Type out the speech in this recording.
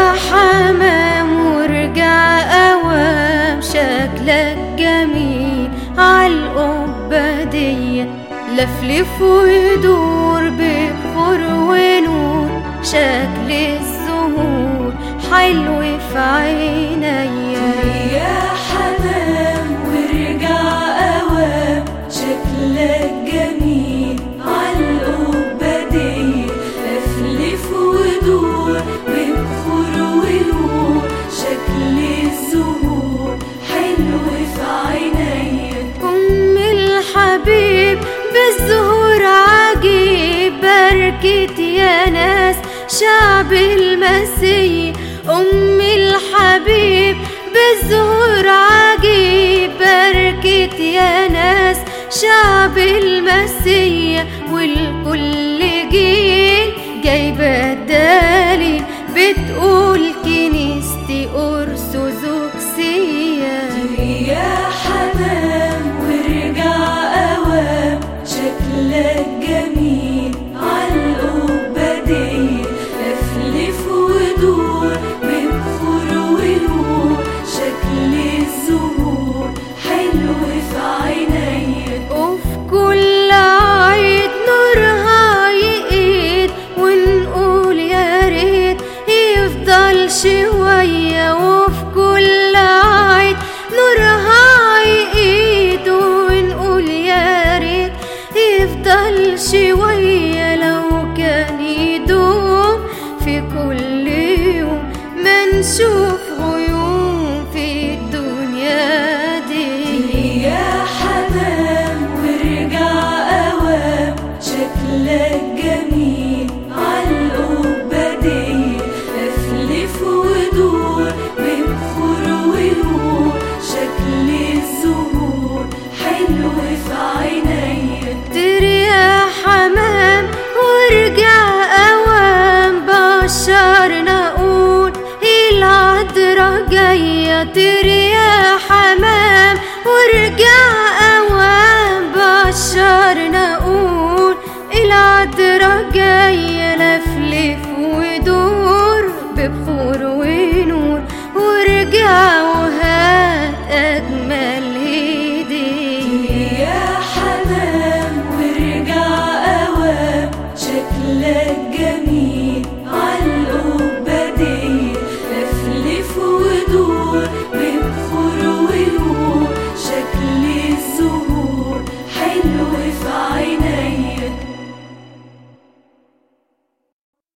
يا حمام وارجع اوام شكلك جميل عالقبة دي لفلف ويدور ببخور ونور شكل الزهور حلو في عينيا يا حمام وارجع اوام شكلك جميل عالقبة دي لفلف ودور ببخور ونور شكل الزهور حلو في عينيا أم الحبيب بالزهور عجيب بركة يا ناس شعب المسيح أم الحبيب بالزهور عجيب بركة يا ناس شعب المسيح والكل جيل جايبة الدليل بتقول كنيستي أرثوذكسية يا حمام وارجع اوام شكلك جميل عالقبة دي لفلف ودور ببخور ونور شكل الزهور حلو في عينيا وفي كل عيد نورها يقيد ونقول يا ريت يفضل شوية وفي كل عيد نورها يقيد ونقول يا ريت يفضل شوية لو كان يدوم في كل يوم ما نشوف غيوم في الدنيا دي يا حمام وارجع اوام شكلك جميل عالقبة دي لفلف ودور ببخور ونور شكل الزهور حلو في عينيا طير يا حمام وارجع اوام بشرنا قول العذرة جاية طير يا حمام وارجع اوام بشرنا قول العذرة جاية